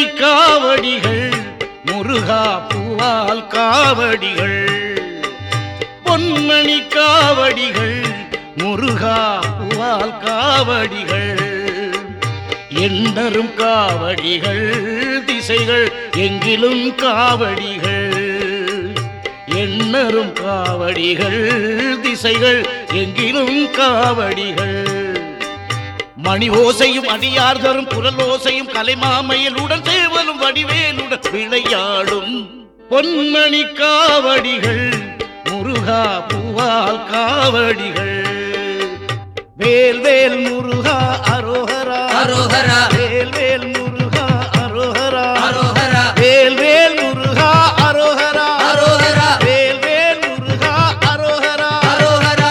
பொன்மணி காவடிகள் முருகா பூவால் காவடிகள் பொன்மணி காவடிகள் முருகா பூவால் காவடிகள் எண்ணரும் காவடிகள் திசைகள் எங்கிலும் காவடிகள் எண்ணரும் காவடிகள் திசைகள் எங்கிலும் காவடிகள் மணி ஓசையும் அடியார் தரும் குரல் ஓசையும் கலைமாமையிலுடன் சேவலும் வடிவேலுடன் விளையாடும் பொன்மணி காவடிகள் முருகா பூவால் காவடிகள் வேல் வேல் முருகா அரோகரா அரோகரா வேல் வேல் முருகா அரோகரா அரோகரா வேல் வேல் முருகா அரோகரா அரோகரா வேல் வேல் முருகா அரோகரா அரோகரா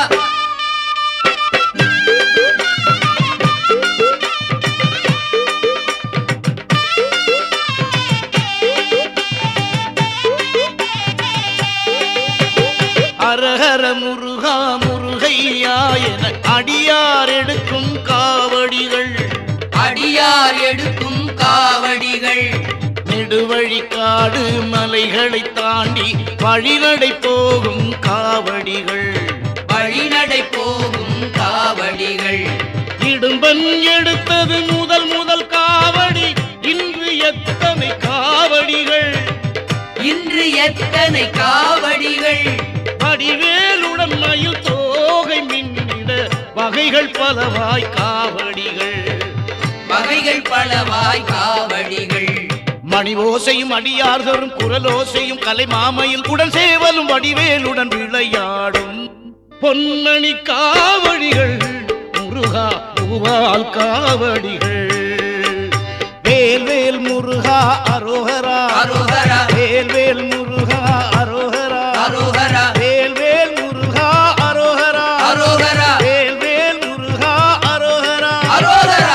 அரஹர முருகா முருகையா என அடியார் எடுக்கும் காவடிகள் அடியார் எடுக்கும் காவடிகள் நெடுவழி காடு மலைகளை தாண்டி வழிநடை போகும் காவடிகள் வழிநடை போகும் காவடிகள் இடும்பன் எடுத்தது முதல் முதல் காவடி இன்று எத்தனை காவடிகள் இன்று எத்தனை காவடிகள் வடிவேலுடன் மயில் தோகை மின்னிட வகைகள் பலவாய் காவடிகள் வகைகள் பலவாய் காவடிகள் மணி ஓசையும் அடியார் தரும் குரல் ஓசையும் கலை மாமையில் உடன் சேவலும் வடிவேலுடன் விளையாடும் பொன்னணி காவடிகள் முருகா பூவால் காவடிகள் வேல் வேல் முருகா அரோகரா அரோகரா வேல் வேல் முருகா அரோகரா அரோகரா வேல் வேல் முருகா அரோகரா அரோகரா வேல் வேல் முருகா அரோகரா அரோகரா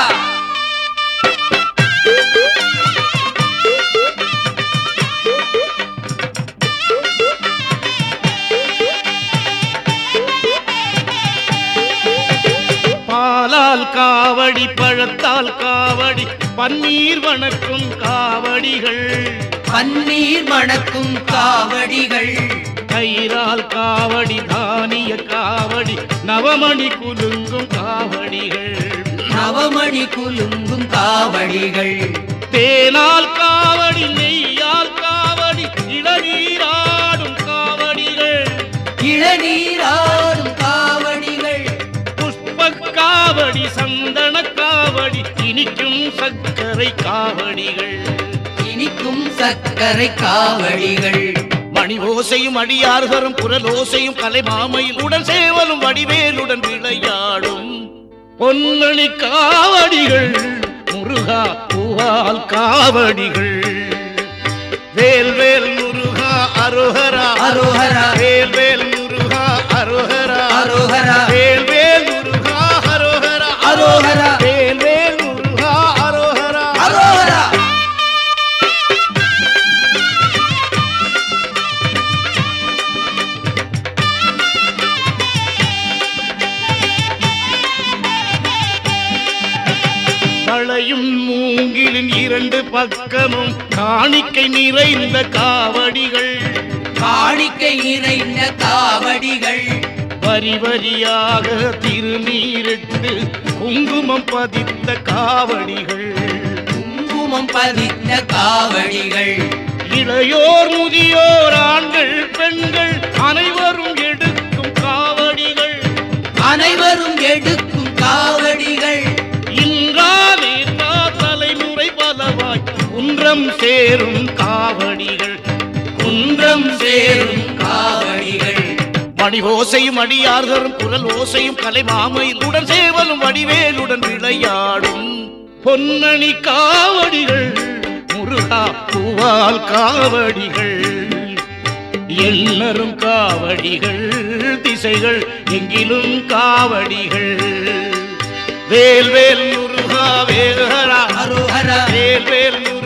பாலால் காவடி பழத்தால் காவடி பன்னீர் வணக்கும் காவடிகள் பன்னீர் மணக்கும் காவடிகள் கயிறால் காவடி தானிய காவடி நவமணி குலுங்கும் காவடிகள் நவமணி குலுங்கும் காவடிகள் தேனால் காவடி நெய்யால் காவடி இளநீராடும் காவடிகள் இளநீராடும் காவடிகள் புஷ்ப காவடி சந்தன காவடி இனிக்கும் சர்க்கரை காவடிகள் இனிக்கும் சர்க்கரை காவடிகள் மணி ஓசையும் அடியார் தரும் குரல் ஓசையும் கலை மாமையில் உடன் சேவலும் வடிவேலுடன் விளையாடும் பொன்னணி காவடிகள் முருகா பூவால் காவடிகள் வேல் வேல் முருகா அரோகரா அரோகரா வேல் வேல் முருகா அரோகரா அரோகரா வேல் வேல் முருகா அரோகரா அரோகரா வேல் வேல் முருகா அரோகரா அரோகரா தளையும் மூங்கிலின் இரண்டு பக்கமும் காணிக்கை நிறைந்த காவடிகள் காணிக்கை நிறைந்த காவடிகள் வரி வரியாக திருநீரிட்டு குங்குமம் பதித்த காவடிகள் குங்குமம் பதித்த காவடிகள் இளையோர் முதியோர் ஆண்கள் பெண்கள் அனைவரும் எடுக்கும் காவடிகள் அனைவரும் எடுக்கும் காவடிகள் இன்றா நேற்றா தலைமுறை பலவாய் குன்றம் சேரும் காவடிகள் குன்றம் சேரும் சேரும் காவடிகள் மணி ஓசையும் அடியார் தரும் குரல் ஓசையும் கலை மாமையில் உடன் சேவலும் வடிவேலுடன் விளையாடும் பொன்னணி காவடிகள் முருகா பூவால் காவடிகள் எண்ணரும் காவடிகள் திசைகள் எங்கிலும் காவடிகள் வேல் வேல் முருகா வேகரா அரோகரா வேல் வேல் முருகா